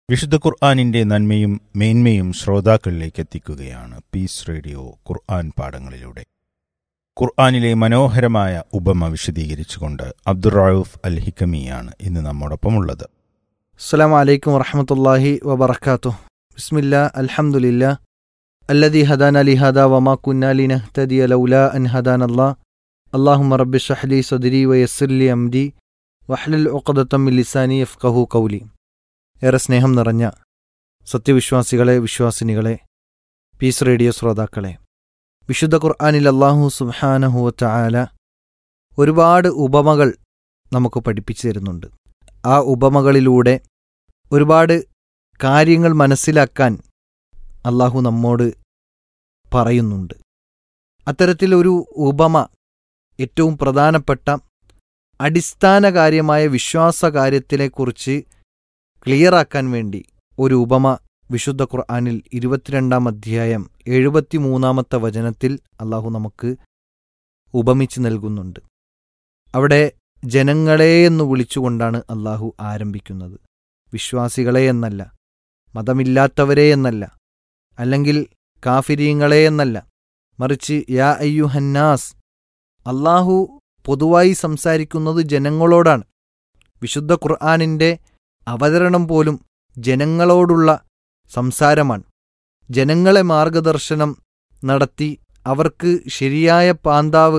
വിശുദ്ധ ഖുർആാനിന്റെ നന്മയും മേന്മയും ശ്രോതാക്കളിലേക്ക് എത്തിക്കുകയാണ് പീസ് റേഡിയോ ഖുർആൻ പാഠങ്ങളിലൂടെ ഖുർആാനിലെ മനോഹരമായ ഉപമ വിശദീകരിച്ചുകൊണ്ട് അബ്ദുറൌഫ് അൽ ഹിക്കമിയാണ് ഇന്ന് നമ്മോടൊപ്പമുള്ളത് السلام عليكم ورحمة الله وبركاته بسم الله الحمد لله الذي هدانا لهذا وما كنا لنهتدي لولا أن هدانا الله اللهم رب اشرح لي صدري ويسر لي أمري واحلل عقدة من لساني يفقه قولي ഏറെ സ്നേഹം നിറഞ്ഞ സത്യവിശ്വാസികളെ വിശ്വാസിനികളെ പീസ് റേഡിയോ ശ്രോതാക്കളെ വിശുദ്ധ ഖുർആാനിൽ അള്ളാഹു സുബ്ഹാനഹുവ ആല ഒരുപാട് ഉപമകൾ നമുക്ക് പഠിപ്പിച്ചു തരുന്നുണ്ട് ആ ഉപമകളിലൂടെ ഒരുപാട് കാര്യങ്ങൾ മനസ്സിലാക്കാൻ അള്ളാഹു നമ്മോട് പറയുന്നുണ്ട് അത്തരത്തിലൊരു ഉപമ ഏറ്റവും പ്രധാനപ്പെട്ട അടിസ്ഥാന കാര്യമായ വിശ്വാസ കാര്യത്തിനെക്കുറിച്ച് ക്ലിയറാക്കാൻ വേണ്ടി ഒരു ഉപമ വിശുദ്ധ ഖുർആാനിൽ ഇരുപത്തിരണ്ടാം അധ്യായം എഴുപത്തിമൂന്നാമത്തെ വചനത്തിൽ അള്ളാഹു നമുക്ക് ഉപമിച്ച് നൽകുന്നുണ്ട് അവിടെ ജനങ്ങളെ എന്ന് വിളിച്ചുകൊണ്ടാണ് അള്ളാഹു ആരംഭിക്കുന്നത് വിശ്വാസികളെ എന്നല്ല മതമില്ലാത്തവരെ എന്നല്ല അല്ലെങ്കിൽ കാഫിരീങ്ങളെ എന്നല്ല മറിച്ച് യാ അയ്യുഹന്നാസ് അള്ളാഹു പൊതുവായി സംസാരിക്കുന്നത് ജനങ്ങളോടാണ് വിശുദ്ധ ഖുർആാനിൻ്റെ അവതരണം പോലും ജനങ്ങളോടുള്ള സംസാരമാണ് ജനങ്ങളെ മാർഗദർശനം നടത്തി അവർക്ക് ശരിയായ പാന്താവ്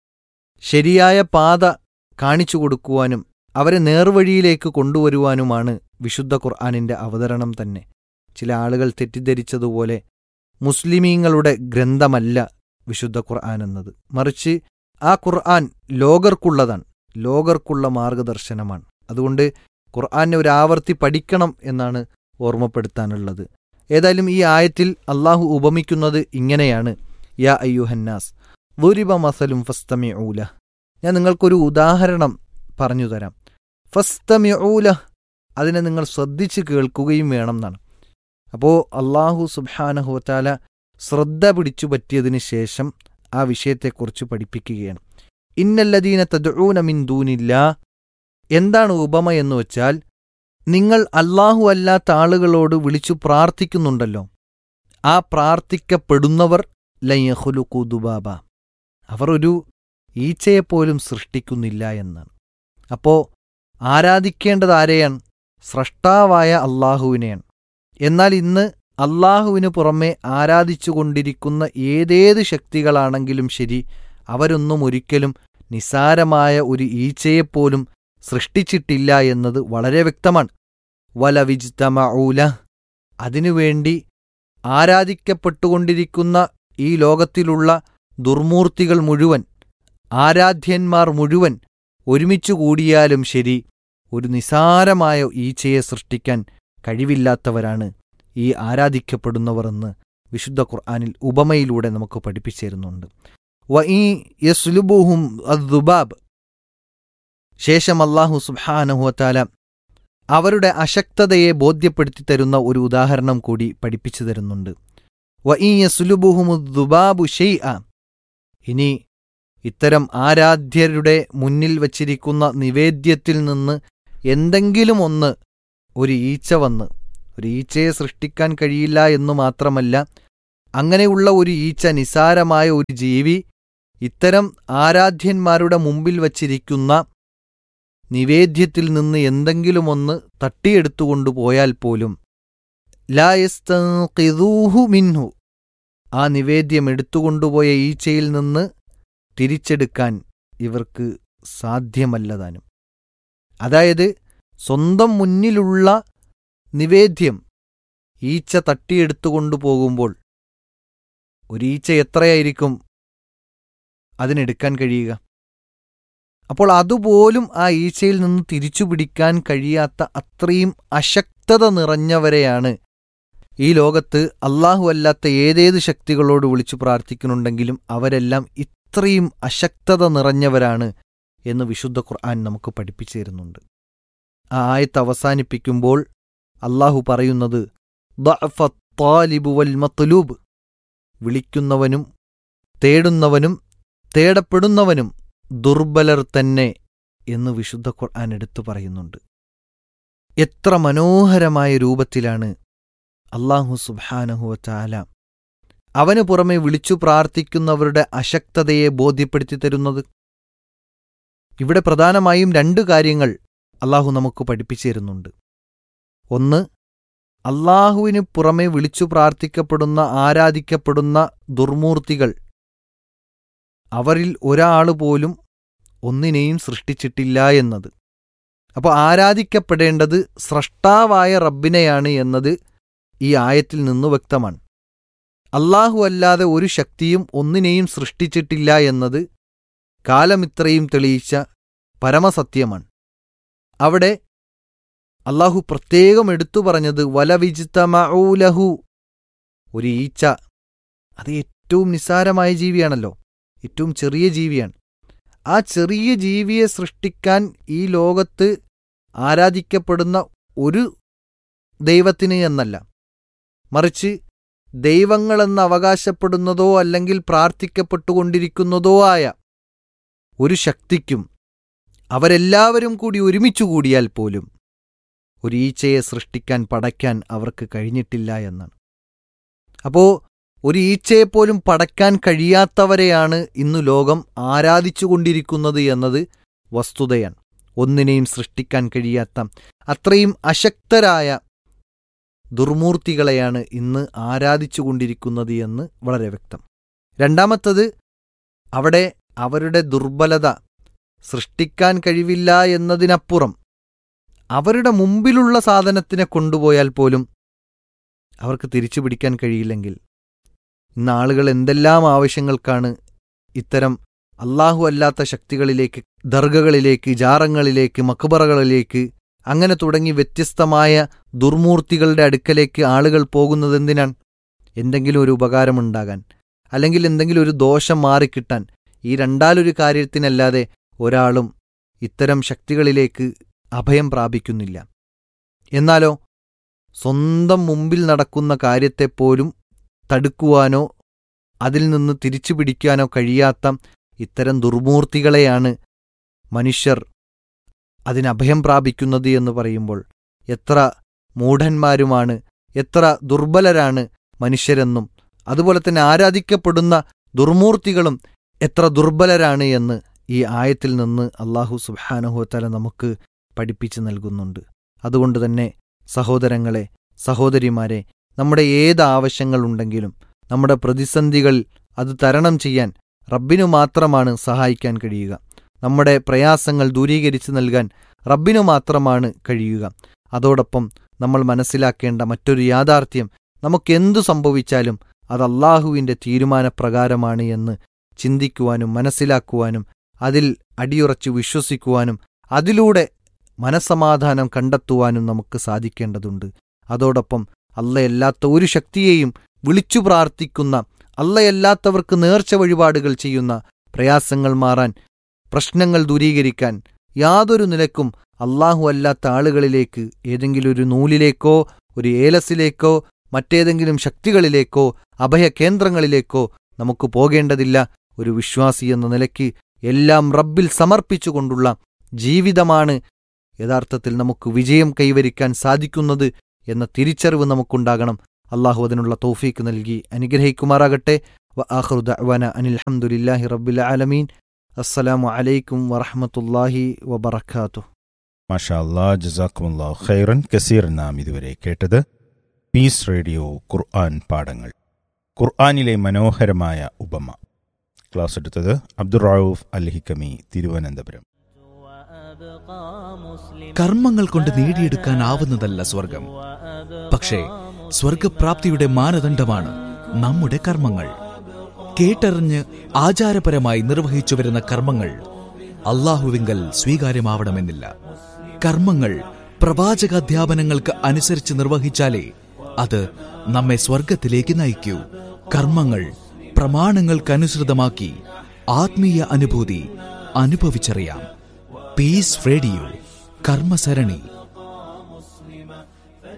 ശരിയായ പാത കാണിച്ചു കൊടുക്കുവാനും അവരെ നേർവഴിയിലേക്ക് കൊണ്ടുവരുവാനുമാണ് വിശുദ്ധ ഖുർആാനിൻ്റെ അവതരണം തന്നെ ചില ആളുകൾ തെറ്റിദ്ധരിച്ചതുപോലെ മുസ്ലിമീങ്ങളുടെ ഗ്രന്ഥമല്ല വിശുദ്ധ ഖുർആൻ എന്നത് മറിച്ച് ആ ഖുർആൻ ലോകർക്കുള്ളതാണ് ലോകർക്കുള്ള മാർഗദർശനമാണ് അതുകൊണ്ട് ഖുർആനെ ഒരു ആവർത്തി പഠിക്കണം എന്നാണ് ഓർമ്മപ്പെടുത്താനുള്ളത് ഏതായാലും ഈ ആയത്തിൽ അള്ളാഹു ഉപമിക്കുന്നത് ഇങ്ങനെയാണ് യാ അയ്യുഹന്നാസ് ദുരിബ മസലും ഫസ്തമി ഊല ഞാൻ നിങ്ങൾക്കൊരു ഉദാഹരണം പറഞ്ഞു തരാം ഫസ്തമി ഊല അതിനെ നിങ്ങൾ ശ്രദ്ധിച്ച് കേൾക്കുകയും വേണം എന്നാണ് അപ്പോൾ അള്ളാഹു സുബാനഹുത്താല ശ്രദ്ധ പിടിച്ചു പറ്റിയതിന് ശേഷം ആ വിഷയത്തെക്കുറിച്ച് പഠിപ്പിക്കുകയാണ് ഇന്നല്ലദീന തദ്ഊന മിൻ ദൂനില്ല എന്താണ് ഉപമ എന്ന് വച്ചാൽ നിങ്ങൾ അല്ലാഹു അല്ലാത്ത ആളുകളോട് വിളിച്ചു പ്രാർത്ഥിക്കുന്നുണ്ടല്ലോ ആ പ്രാർത്ഥിക്കപ്പെടുന്നവർ ലയ്യഹുലുക്കു ദുബാബ അവർ ഒരു ഈച്ചയെപ്പോലും സൃഷ്ടിക്കുന്നില്ല എന്നാണ് അപ്പോ ആരാധിക്കേണ്ടത് ആരെയാണ് സ്രഷ്ടാവായ അള്ളാഹുവിനെയാണ് എന്നാൽ ഇന്ന് അള്ളാഹുവിന് പുറമെ ആരാധിച്ചുകൊണ്ടിരിക്കുന്ന ഏതേത് ശക്തികളാണെങ്കിലും ശരി അവരൊന്നും ഒരിക്കലും നിസാരമായ ഒരു ഈച്ചയെപ്പോലും സൃഷ്ടിച്ചിട്ടില്ല എന്നത് വളരെ വ്യക്തമാണ് വലവിജ്തമഊല അതിനുവേണ്ടി ആരാധിക്കപ്പെട്ടുകൊണ്ടിരിക്കുന്ന ഈ ലോകത്തിലുള്ള ദുർമൂർത്തികൾ മുഴുവൻ ആരാധ്യന്മാർ മുഴുവൻ ഒരുമിച്ചു കൂടിയാലും ശരി ഒരു നിസാരമായ ഈച്ചയെ സൃഷ്ടിക്കാൻ കഴിവില്ലാത്തവരാണ് ഈ ആരാധിക്കപ്പെടുന്നവർ എന്ന് വിശുദ്ധ ഖുർആാനിൽ ഉപമയിലൂടെ നമുക്ക് പഠിപ്പിച്ചിരുന്നുണ്ട് വ ഈ യസ്ലുബുഹും അദ്ദുബാബ് ശേഷം അള്ളാഹു സുബ്ഹാനഹുവത്താല അവരുടെ അശക്തതയെ ബോധ്യപ്പെടുത്തി തരുന്ന ഒരു ഉദാഹരണം കൂടി പഠിപ്പിച്ചു തരുന്നുണ്ട് വ ഈ യസ്ലുബുഹുമുദ്ദുബാബു ഷെയ് ആ ഇനി ഇത്തരം ആരാധ്യരുടെ മുന്നിൽ വച്ചിരിക്കുന്ന നിവേദ്യത്തിൽ നിന്ന് എന്തെങ്കിലും ഒന്ന് ഒരു ഈച്ച വന്ന് ഒരു ഈച്ചയെ സൃഷ്ടിക്കാൻ കഴിയില്ല എന്നു മാത്രമല്ല അങ്ങനെയുള്ള ഒരു ഈച്ച നിസാരമായ ഒരു ജീവി ഇത്തരം ആരാധ്യന്മാരുടെ മുമ്പിൽ വച്ചിരിക്കുന്ന നിവേദ്യത്തിൽ നിന്ന് എന്തെങ്കിലും ഒന്ന് തട്ടിയെടുത്തുകൊണ്ടുപോയാൽ പോലും ലായസ്തൂഹു മിൻഹു ആ നിവേദ്യം എടുത്തുകൊണ്ടുപോയ ഈച്ചയിൽ നിന്ന് തിരിച്ചെടുക്കാൻ ഇവർക്ക് സാധ്യമല്ലതാനും അതായത് സ്വന്തം മുന്നിലുള്ള നിവേദ്യം ഈച്ച തട്ടിയെടുത്തുകൊണ്ടു പോകുമ്പോൾ ഒരീച്ച എത്രയായിരിക്കും അതിനെടുക്കാൻ കഴിയുക അപ്പോൾ അതുപോലും ആ ഈച്ചയിൽ നിന്ന് തിരിച്ചു പിടിക്കാൻ കഴിയാത്ത അത്രയും അശക്തത നിറഞ്ഞവരെയാണ് ഈ ലോകത്ത് അള്ളാഹു അല്ലാത്ത ഏതേത് ശക്തികളോട് വിളിച്ചു പ്രാർത്ഥിക്കുന്നുണ്ടെങ്കിലും അവരെല്ലാം ഇത്രയും അശക്തത നിറഞ്ഞവരാണ് എന്ന് വിശുദ്ധ ഖുർആൻ നമുക്ക് പഠിപ്പിച്ചു തരുന്നുണ്ട് ആ ആയത്ത് അവസാനിപ്പിക്കുമ്പോൾ അള്ളാഹു പറയുന്നത് വൽ മത്ലൂബ് വിളിക്കുന്നവനും തേടുന്നവനും തേടപ്പെടുന്നവനും ദുർബലർ തന്നെ എന്ന് വിശുദ്ധ ഖുർആൻ എടുത്തു പറയുന്നുണ്ട് എത്ര മനോഹരമായ രൂപത്തിലാണ് അള്ളാഹു സുബാനഹുവറ്റാല അവന് പുറമെ വിളിച്ചു പ്രാർത്ഥിക്കുന്നവരുടെ അശക്തതയെ ബോധ്യപ്പെടുത്തി തരുന്നത് ഇവിടെ പ്രധാനമായും രണ്ട് കാര്യങ്ങൾ അള്ളാഹു നമുക്ക് പഠിപ്പിച്ചു തരുന്നുണ്ട് ഒന്ന് അള്ളാഹുവിന് പുറമെ വിളിച്ചു പ്രാർത്ഥിക്കപ്പെടുന്ന ആരാധിക്കപ്പെടുന്ന ദുർമൂർത്തികൾ അവരിൽ ഒരാൾ പോലും ഒന്നിനെയും സൃഷ്ടിച്ചിട്ടില്ല എന്നത് അപ്പോൾ ആരാധിക്കപ്പെടേണ്ടത് സ്രഷ്ടാവായ റബ്ബിനെയാണ് എന്നത് ഈ ആയത്തിൽ നിന്ന് വ്യക്തമാണ് അള്ളാഹു അല്ലാതെ ഒരു ശക്തിയും ഒന്നിനെയും സൃഷ്ടിച്ചിട്ടില്ല എന്നത് കാലമിത്രയും തെളിയിച്ച പരമസത്യമാണ് അവിടെ അള്ളാഹു പ്രത്യേകം എടുത്തു പറഞ്ഞത് വലവിജിത്തമഊലഹു ഒരു ഈച്ച അത് ഏറ്റവും നിസ്സാരമായ ജീവിയാണല്ലോ ഏറ്റവും ചെറിയ ജീവിയാണ് ആ ചെറിയ ജീവിയെ സൃഷ്ടിക്കാൻ ഈ ലോകത്ത് ആരാധിക്കപ്പെടുന്ന ഒരു ദൈവത്തിന് എന്നല്ല മറിച്ച് ദൈവങ്ങളെന്ന് അവകാശപ്പെടുന്നതോ അല്ലെങ്കിൽ പ്രാർത്ഥിക്കപ്പെട്ടുകൊണ്ടിരിക്കുന്നതോ ആയ ഒരു ശക്തിക്കും അവരെല്ലാവരും കൂടി ഒരുമിച്ചു കൂടിയാൽ പോലും ഒരു ഈച്ചയെ സൃഷ്ടിക്കാൻ പടയ്ക്കാൻ അവർക്ക് കഴിഞ്ഞിട്ടില്ല എന്നാണ് അപ്പോ ഒരു ഈച്ചയെപ്പോലും പടയ്ക്കാൻ കഴിയാത്തവരെയാണ് ഇന്നു ലോകം ആരാധിച്ചുകൊണ്ടിരിക്കുന്നത് എന്നത് വസ്തുതയാണ് ഒന്നിനെയും സൃഷ്ടിക്കാൻ കഴിയാത്ത അത്രയും അശക്തരായ ദുർമൂർത്തികളെയാണ് ഇന്ന് ആരാധിച്ചുകൊണ്ടിരിക്കുന്നത് എന്ന് വളരെ വ്യക്തം രണ്ടാമത്തത് അവിടെ അവരുടെ ദുർബലത സൃഷ്ടിക്കാൻ കഴിവില്ല എന്നതിനപ്പുറം അവരുടെ മുമ്പിലുള്ള സാധനത്തിനെ കൊണ്ടുപോയാൽ പോലും അവർക്ക് തിരിച്ചു പിടിക്കാൻ കഴിയില്ലെങ്കിൽ ഇന്ന് ആളുകൾ എന്തെല്ലാം ആവശ്യങ്ങൾക്കാണ് ഇത്തരം അള്ളാഹു അല്ലാത്ത ശക്തികളിലേക്ക് ദർഗകളിലേക്ക് ജാറങ്ങളിലേക്ക് മക്ബറകളിലേക്ക് അങ്ങനെ തുടങ്ങി വ്യത്യസ്തമായ ദുർമൂർത്തികളുടെ അടുക്കലേക്ക് ആളുകൾ പോകുന്നതെന്തിനാണ് എന്തെങ്കിലും ഒരു ഉപകാരമുണ്ടാകാൻ അല്ലെങ്കിൽ എന്തെങ്കിലും ഒരു ദോഷം മാറിക്കിട്ടാൻ ഈ രണ്ടാലൊരു കാര്യത്തിനല്ലാതെ ഒരാളും ഇത്തരം ശക്തികളിലേക്ക് അഭയം പ്രാപിക്കുന്നില്ല എന്നാലോ സ്വന്തം മുമ്പിൽ നടക്കുന്ന കാര്യത്തെപ്പോലും തടുക്കുവാനോ അതിൽ നിന്ന് തിരിച്ചു പിടിക്കാനോ കഴിയാത്ത ഇത്തരം ദുർമൂർത്തികളെയാണ് മനുഷ്യർ അതിനഭയം പ്രാപിക്കുന്നത് എന്ന് പറയുമ്പോൾ എത്ര മൂഢന്മാരുമാണ് എത്ര ദുർബലരാണ് മനുഷ്യരെന്നും അതുപോലെ തന്നെ ആരാധിക്കപ്പെടുന്ന ദുർമൂർത്തികളും എത്ര ദുർബലരാണ് എന്ന് ഈ ആയത്തിൽ നിന്ന് അള്ളാഹു സുബാനഹുത്തല നമുക്ക് പഠിപ്പിച്ചു നൽകുന്നുണ്ട് അതുകൊണ്ട് തന്നെ സഹോദരങ്ങളെ സഹോദരിമാരെ നമ്മുടെ ഏത് ആവശ്യങ്ങളുണ്ടെങ്കിലും നമ്മുടെ പ്രതിസന്ധികൾ അത് തരണം ചെയ്യാൻ റബ്ബിനു മാത്രമാണ് സഹായിക്കാൻ കഴിയുക നമ്മുടെ പ്രയാസങ്ങൾ ദൂരീകരിച്ചു നൽകാൻ റബ്ബിനു മാത്രമാണ് കഴിയുക അതോടൊപ്പം നമ്മൾ മനസ്സിലാക്കേണ്ട മറ്റൊരു യാഥാർത്ഥ്യം നമുക്കെന്തു സംഭവിച്ചാലും അത് അള്ളാഹുവിൻ്റെ തീരുമാനപ്രകാരമാണ് എന്ന് ചിന്തിക്കുവാനും മനസ്സിലാക്കുവാനും അതിൽ അടിയുറച്ചു വിശ്വസിക്കുവാനും അതിലൂടെ മനസമാധാനം കണ്ടെത്തുവാനും നമുക്ക് സാധിക്കേണ്ടതുണ്ട് അതോടൊപ്പം അല്ലയല്ലാത്ത ഒരു ശക്തിയെയും വിളിച്ചു പ്രാർത്ഥിക്കുന്ന അല്ലയല്ലാത്തവർക്ക് നേർച്ച വഴിപാടുകൾ ചെയ്യുന്ന പ്രയാസങ്ങൾ മാറാൻ പ്രശ്നങ്ങൾ ദൂരീകരിക്കാൻ യാതൊരു നിലക്കും അള്ളാഹു അല്ലാത്ത ആളുകളിലേക്ക് ഏതെങ്കിലും ഒരു നൂലിലേക്കോ ഒരു ഏലസിലേക്കോ മറ്റേതെങ്കിലും ശക്തികളിലേക്കോ അഭയകേന്ദ്രങ്ങളിലേക്കോ നമുക്ക് പോകേണ്ടതില്ല ഒരു വിശ്വാസി എന്ന നിലയ്ക്ക് എല്ലാം റബ്ബിൽ സമർപ്പിച്ചുകൊണ്ടുള്ള ജീവിതമാണ് യഥാർത്ഥത്തിൽ നമുക്ക് വിജയം കൈവരിക്കാൻ സാധിക്കുന്നത് എന്ന തിരിച്ചറിവ് നമുക്കുണ്ടാകണം അള്ളാഹു അതിനുള്ള തൗഫീക്ക് നൽകി അനുഗ്രഹിക്കുമാറാകട്ടെ വ ആഖിറു ദഅ്വാന അനിൽ ഹംദുലില്ലാഹി റബ്ബിൽ ആലമീൻ അസ്സലാമു അലൈക്കും വറഹ്മത്തുള്ളാഹി വബറകാതുഹു മാഷാ അല്ലാ ജസാക്കുമുല്ലാ ഖൈറൻ കസീർ നാം ഇതുവരെ കേട്ടത് പീസ് റേഡിയോ ഖുർആൻ പാഠങ്ങൾ ഖുർആനിലെ മനോഹരമായ ഉപമ ക്ലാസ് എടുത്തത് അബ്ദുർ റൌഫ് അൽ ഹിക്കമി തിരുവനന്തപുരം കർമ്മങ്ങൾ കൊണ്ട് നേടിയെടുക്കാനാവുന്നതല്ല സ്വർഗം പക്ഷേ സ്വർഗപ്രാപ്തിയുടെ മാനദണ്ഡമാണ് നമ്മുടെ കർമ്മങ്ങൾ കേട്ടറിഞ്ഞ് ആചാരപരമായി നിർവഹിച്ചു വരുന്ന കർമ്മങ്ങൾ അള്ളാഹുവിങ്കൽ സ്വീകാര്യമാവണമെന്നില്ല കർമ്മങ്ങൾ പ്രവാചകാധ്യാപനങ്ങൾക്ക് അനുസരിച്ച് നിർവഹിച്ചാലേ അത് നമ്മെ സ്വർഗത്തിലേക്ക് നയിക്കൂ കർമ്മങ്ങൾ പ്രമാണങ്ങൾക്കനുസൃതമാക്കി ആത്മീയ അനുഭൂതി അനുഭവിച്ചറിയാം പീസ് റേഡിയോ കർമ്മസരണി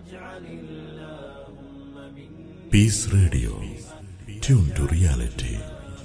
Peace Radio. Tune to reality.